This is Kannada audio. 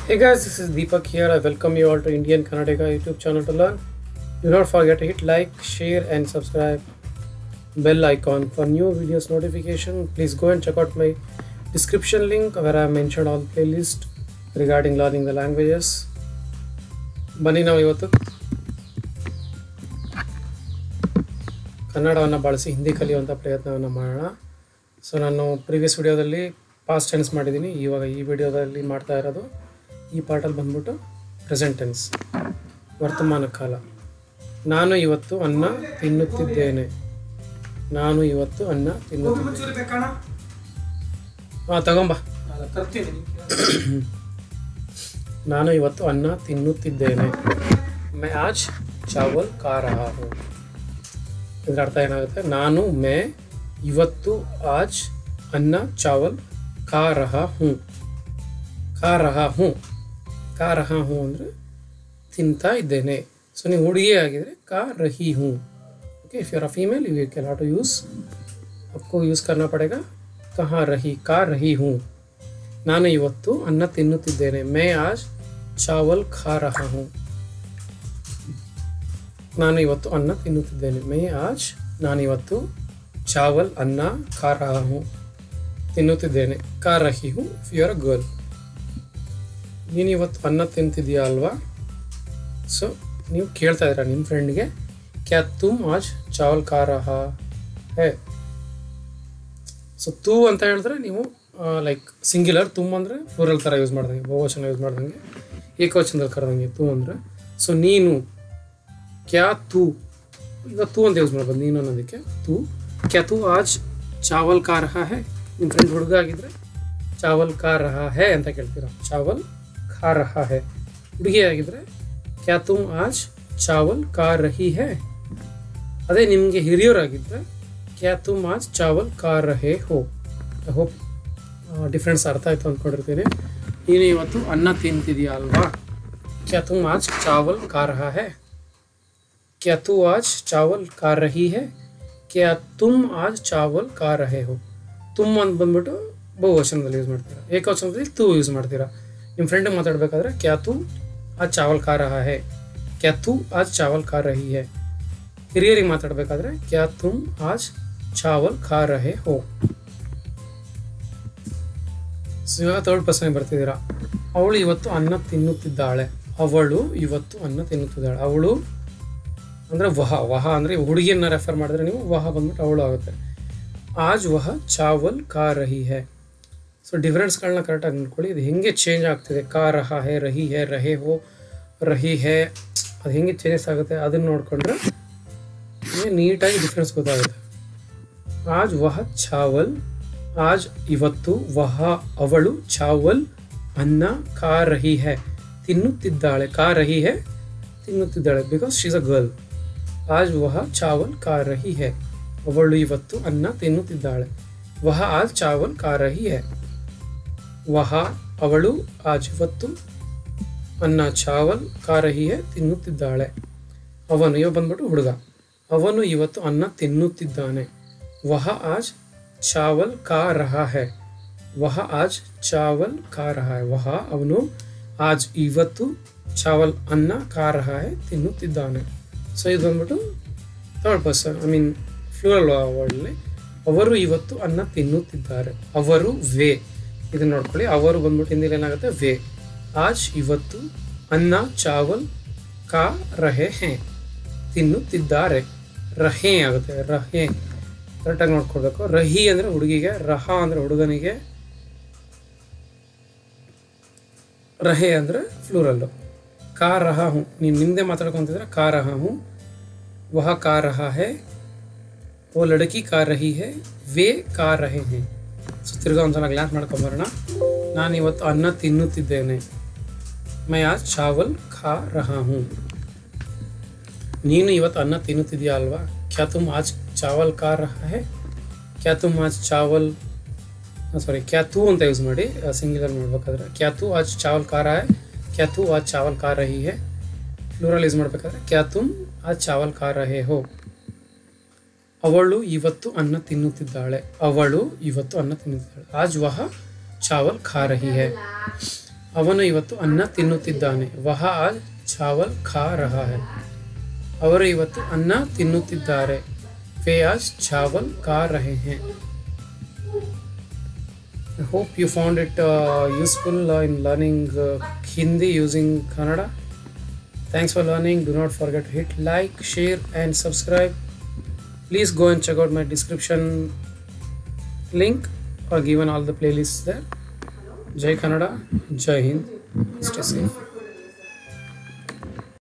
Hey guys, this is Deepak here. I welcome you all to Indian Kannadiga YouTube channel to learn. Do not forget to hit like, share, and subscribe. Bell icon for new videos notification. Please go and check out my description link where I have mentioned all playlist regarding learning the languages. ಬನ್ನಿ ನಾವು ಇವತ್ತು ಕನ್ನಡವನ್ನು ಬಳಸಿ ಹಿಂದಿ ಕಲಿಯುವಂಥ ಪ್ರಯತ್ನವನ್ನು ಮಾಡೋಣ ಸೊ ನಾನು ಪ್ರೀವಿಯಸ್ ವಿಡಿಯೋದಲ್ಲಿ ಪಾಸ್ಟ್ ಟೆನ್ಸ್ ಮಾಡಿದ್ದೀನಿ ಇವಾಗ ಈ ವಿಡಿಯೋದಲ್ಲಿ ಮಾಡ್ತಾ ಇರೋದು ಈ ಪಾರ್ಟಲ್ಲಿ ಬಂದ್ಬಿಟ್ಟು ಪ್ರೆಸೆಂಟ್ ಟೆನ್ಸ್ ವರ್ತಮಾನ ಕಾಲ ನಾನು ಇವತ್ತು ಅನ್ನ ತಿನ್ನುತ್ತಿದ್ದೇನೆ ನಾನು ಇವತ್ತು ಅನ್ನ ತಿನ್ನುತ್ತಿದ್ದೇನೆ ಚೂರು ಬೇಕಣ್ಣ ಹಾಂ ತಗೊಂಬ ಅಲ್ಲ ತರ್ತೀನಿ ನಾನು ಇವತ್ತು ಅನ್ನ ತಿನ್ನುತ್ತಿದ್ದೇನೆ ಮೇ ಆಜ್ ಚಾವಲ್ ಖಾ ರಹಾ ಹೂಂ ಇದ್ರ ಅರ್ಥ ಏನಾಗುತ್ತೆ ನಾನು ಮೇ ಇವತ್ತು ಆಜ್ ಅನ್ನ ಚಾವಲ್ ಖಾ ರಹಾ ಹೂಂ ಖಾ ರಹಾ ಹೂಂ ಖಾ ರಹಾ ಹೂಂ ಅಂದರೆ ತಿಂತಾ ಇದ್ದೇನೆ ಸೊ ನೀವು ಹುಡುಗಿ ಆಗಿದ್ರೆ ಖಾ ರಹಿ ಹೂಂ okay if you are a female you can to use आपको ಯೂಸ್ करना पड़ेगा ಕಹಾ ರಹಿ ಖಾ ರಹಿ ಹೂಂ ನಾನು ಇವತ್ತು ಅನ್ನ ತಿನ್ನುತ್ತಿದ್ದೇನೆ ಮೇ ಆಜ್ ಚಾವಲ್ ಖಾ ರಹಾ ಹೂಂ ನಾನು ಇವತ್ತು ಅನ್ನ ತಿನ್ನುತ್ತಿದ್ದೇನೆ ಮೇ ಆಜ್ ನಾನಿವತ್ತು ಚಾವಲ್ ಅನ್ನ ಖಾ ರಹಾ ಹೂಂ ತಿನ್ನುತ್ತಿದ್ದೇನೆ ಖಾ ರಹಿ ಹೂಂ if you are a girl ನೀನು ಇವತ್ತು ಅನ್ನ ತಿಂತಿದೀಯಾ ಅಲ್ವಾ ಸೊ ನೀವು ಕೇಳ್ತಾ ಇದ್ದೀರಾ ನಿಮ್ಮ ಫ್ರೆಂಡ್ಗೆ ಕ್ಯಾ ತುಮ್ ಆಜ್ ಚಾವಲ್ ಖಾ ರಹಾ ಹೇ ಸೊ ತೂ ಅಂತ ಹೇಳಿದ್ರೆ ನೀವು ಲೈಕ್ ಸಿಂಗ್ಯುಲರ್ ತುಮ್ ಅಂದರೆ ಫ್ಲೂರಲ್ ಥರ ಯೂಸ್ ಮಾಡ್ದಂಗೆ ಬಹುವಚನ ಯೂಸ್ ಮಾಡ್ದಂಗೆ ಏಕವಚನದಲ್ಲಿ ಕರೆದಂಗೆ ತೂ ಅಂದರೆ ಸೊ ನೀನು ಕ್ಯಾ ತೂ ಈಗ ತೂ ಅಂತ ಯೂಸ್ ಮಾಡ್ಬೋದು ನೀನು ಅನ್ನೋದಕ್ಕೆ ತೂ ಕ್ಯಾ ತೂ ಆಜ್ ಚಾವಲ್ ಕಾ ರಹಾ ಹೇ ನಿಮ್ಮ ಫ್ರೆಂಡ್ ಹುಡುಗ ಆಗಿದ್ರೆ ಚಾವಲ್ ಕಾ ರಹಾ ಹೇ ಅಂತ ಕೇಳ್ತೀರಾ ಚಾವಲ್ ಖಾ ರಹಾ ಹೇ ಹುಡುಗಿ ಆಗಿದ್ರೆ ಕ್ಯಾ ತುಮ್ ಆಜ್ ಚಾವಲ್ ಕಾ ರಹಿ ಹೇ ಅದೇ ನಿಮಗೆ ಹಿರಿಯರಾಗಿದ್ದರೆ ಕ್ಯಾ ತುಮ್ ಆಜ್ ಚಾವಲ್ ಕಾ ರಹೇ ಹೋ ಐ ಹೋಪ್ ಡಿಫ್ರೆನ್ಸ್ ಅರ್ಥ ಆಯ್ತು ಅಂದ್ಕೊಂಡಿರ್ತೀನಿ ನೀನು ಇವತ್ತು ಅನ್ನ ತಿಂತಿದೀಯ ಅಲ್ವಾ ಕ್ಯಾ ತುಮ್ ಆಜ್ ಚಾವಲ್ ಕಾ ರಹಾ ಹೇ ಕ್ಯಾ ತು ಆಜ್ ಚಾವಲ್ ಕಾ ರಹಿ ಹೇ ಕ್ಯಾ ತುಮ್ ಆಜ್ ಚಾವಲ್ ಕಾ ರಹೇ ಹೋ ತುಮ್ ಅಂತ ಬಂದ್ಬಿಟ್ಟು ಬಹುವಚನದಲ್ಲಿ ಯೂಸ್ ಮಾಡ್ತೀರಾ ಏಕವಚನದಲ್ಲಿ ತೂ ಯೂಸ್ ಮಾಡ್ತೀರಾ ನಿಮ್ಮ ಫ್ರೆಂಡಿಗೆ ಮಾತಾಡಬೇಕಾದ್ರೆ ಕ್ಯಾ ತು ಆಜ್ ಚಾವಲ್ ಖಾ ರಹಾ ಹೇ ಕ್ಯಾ ತು ಆಜ್ ಚಾವಲ್ ಖಾ ರಹಿ ಹೇ ಹಿರಿಯರಿಗೆ ಮಾತಾಡಬೇಕಾದ್ರೆ ಕ್ಯಾ ತುಮ್ ಆಜ್ ಚಾವಲ್ ಖಾ ರಹೆ ಹೋ ಸೊ ಇವಾಗ ಥರ್ಡ್ ಪರ್ಸನ್ ಬರ್ತಿದ್ದೀರಾ ಅವಳು ಇವತ್ತು ಅನ್ನ ತಿನ್ನುತ್ತಿದ್ದಾಳೆ ಅವಳು ಇವತ್ತು ಅನ್ನ ತಿನ್ನುತ್ತಿದ್ದಾಳೆ ಅವಳು ಅಂದರೆ ವಹ ವಹ ಅಂದರೆ ಹುಡುಗಿಯನ್ನ ರೆಫರ್ ಮಾಡಿದ್ರೆ ನೀವು ವಹ ಬಂದ್ಬಿಟ್ಟು ಅವಳು ಆಗುತ್ತೆ ಆಜ್ ವಹ ಚಾವಲ್ ಕಾ ರಹಿ ಹೇ ಸೊ ಡಿಫ್ರೆನ್ಸ್ಗಳನ್ನ ಕರೆಕ್ಟಾಗಿ ನೋಡ್ಕೊಳ್ಳಿ ಇದು ಹೆಂಗೆ ಚೇಂಜ್ ಆಗ್ತಿದೆ ಕಾ ರಹ ಹೇ ರಹಿ ಹೇ ರಹೆ ಹೋ ರಹಿ ಹೇ ಅದು ಹೆಂಗೆ ಚೇಂಜಸ್ ಆಗುತ್ತೆ ಅದನ್ನು ನೋಡಿಕೊಂಡ್ರೆ ನಿಮಗೆ ನೀಟಾಗಿ ಡಿಫ್ರೆನ್ಸ್ ಗೊತ್ತಾಗುತ್ತೆ ಆಜ್ ವಹ ಚಾವಲ್ ಆಜ್ ಇವತ್ತು ವಹ ಅವಳು ಚಾವಲ್ ಅನ್ನ ಖಾ ರಹಿ ಹೇ ತಿನ್ನುತ್ತಿದ್ದಾಳೆ ಖಾ ರಹಿ ಹೇ ತಿನ್ನುತ್ತಿದ್ದಾಳೆ ಬಿಕಾಸ್ ಶೀಸ್ ಅ ಗರ್ಲ್ ಆಜ್ ವಹ ಚಾವಲ್ ಖಾ ರಹಿ ಹೇ ಅವಳು ಇವತ್ತು ಅನ್ನ ತಿನ್ನುತ್ತಿದ್ದಾಳೆ ವಹ ಆಜ್ ಚಾವಲ್ ಖಾ ರಹಿ ಹೇ ವಹ ಅವಳು ಆಜ್ ಇವತ್ತು ಅನ್ನ ಚಾವಲ್ ಖಾ ರಹಿ ಹೇ ತಿನ್ನುತ್ತಿದ್ದಾಳೆ ಅವನು ಇವ ಬಂದ್ಬಿಟ್ಟು ಹುಡುಗ ಅವನು ಇವತ್ತು ಅನ್ನ ತಿನ್ನುತ್ತಿದ್ದಾನೆ ವಹ ಆಜ್ ಚಾವಲ್ ಖಾ ರಹಾ ಹೇ ವಹ ಆಜ್ ಚಾವಲ್ ಖಾ ರಹಾ ಹೇ ವಹ ಅವನು ಆಜ್ ಇವತ್ತು ಚಾವಲ್ ಅನ್ನ ಖಾ ರಹಾ ಹೇ ತಿನ್ನುತ್ತಿದ್ದಾನೆ ಸೊ ಇದು ಬಂದ್ಬಿಟ್ಟು third person I mean plural ವರ್ಡಲ್ಲಿ ಅವರು ಇವತ್ತು ಅನ್ನ ತಿನ್ನುತ್ತಿದ್ದಾರೆ ಅವರು ವೇ ಇದನ್ನ ನೋಡ್ಕೊಳ್ಳಿ ಅವರು ಬಂದ್ಬಿಟ್ಟು ಹಿಂದಿಲಿ ಏನಾಗುತ್ತೆ ವೇ ಆಜ್ ಇವತ್ತು ಅನ್ನ ಚಾವಲ್ ಕಾ ರಹೆ ಹೇ ತಿನ್ನುತ್ತಿದ್ದಾರೆ ರಹೆ ಆಗುತ್ತೆ ರಹೆ ಕರೆಕ್ಟಾಗಿ ನೋಡ್ಕೊಳ್ಬೇಕು ರಹಿ ಅಂದರೆ ಹುಡುಗಿಗೆ ರಹ ಅಂದರೆ ಹುಡುಗನಿಗೆ ರಹೆ ಅಂದರೆ ಫ್ಲೂರಲ್ಲು ಕಾ ರಹ ಹೂँ ನೀನು ನಿಮ್ಮದೇ ಮಾತಾಡ್ಕೊತಿದ್ರೆ ಕಾ ರಹ ಹೂँ ವಹ ಕಾ ರಹ ಹೇ ಓ ಲಡಕಿ ಕಾ ರಹಿ ಹೇ ವೇ ಕಾ ರಹೆ ಹೇ ಸೊ ತಿರ್ಗಾ ಒಂದ್ಸಲ ಗ್ಲಾಸ್ ಮಾಡ್ಕೊಂಬರೋಣ ನಾನು ಇವತ್ತು ಅನ್ನ ತಿನ್ನುತ್ತಿದ್ದೇನೆ ಮೈ ಆಜ್ ಚಾವಲ್ ಖಾ ರಹಾ ಹೂँ ನೀನು ಇವತ್ತು ಅನ್ನ ತಿನ್ನುತ್ತಿದೆಯಾ ಅಲ್ವಾ ಕ್ಯಾ ತುಮ್ ಆಜ್ ಚಾವಲ್ ಖಾ ರಹಾ ಹೇ ಕ್ಯಾ ತುಮ್ ಆಜ್ ಚಾವಲ್ ಸಾರಿ ಕ್ಯಾ ತೂ ಅಂತ ಯೂಸ್ ಮಾಡಿ ಸಿಂಗ್ಯುಲರ್ ಮಾಡ್ಬೇಕಾದ್ರೆ ಕ್ಯಾ ತೂ ಆಜ್ ಚಾವಲ್ ಖಾ ರಹಾ ಹೇ ಕ್ಯಾ ತೂ ಆಜ್ ಚಾವಲ್ ಖಾ ರಹಿ ಹೇ ಫ್ಲೂರಲ್ ಯೂಸ್ ಮಾಡಬೇಕಾದ್ರೆ ಕ್ಯಾ ತುಮ್ ಆಜ್ ಚಾವಲ್ ಖಾ ರಹೇ ಹೋ ಅವಳು ಇವತ್ತು ಅನ್ನ ತಿನ್ನುತ್ತಿದ್ದಾಳೆ ಅವಳು ಇವತ್ತು ಅನ್ನ ತಿನ್ನುತ್ತಿದ್ದಾಳೆ ಆಜ್ ವಹ ಚಾವಲ್ ಖಾ ರಹಿ ಹೇ ಅವನು ಇವತ್ತು ಅನ್ನ ತಿನ್ನುತ್ತಿದ್ದಾನೆ ವಹ ಆಜ್ ಚಾವಲ್ ಖಾ ರಹಾ ಹೈ ಅವರು ಇವತ್ತು ಅನ್ನ ತಿನ್ನುತ್ತಿದ್ದಾರೆ वे आज चावल खा रहे हैं I hope you found it uh, useful uh, in learning uh, Hindi using Kannada. Thanks for learning. Do not forget to hit like, share, and subscribe. Please go and check out my description link or given all the playlists there. Jai Kannada, Jai Hind. Stay safe.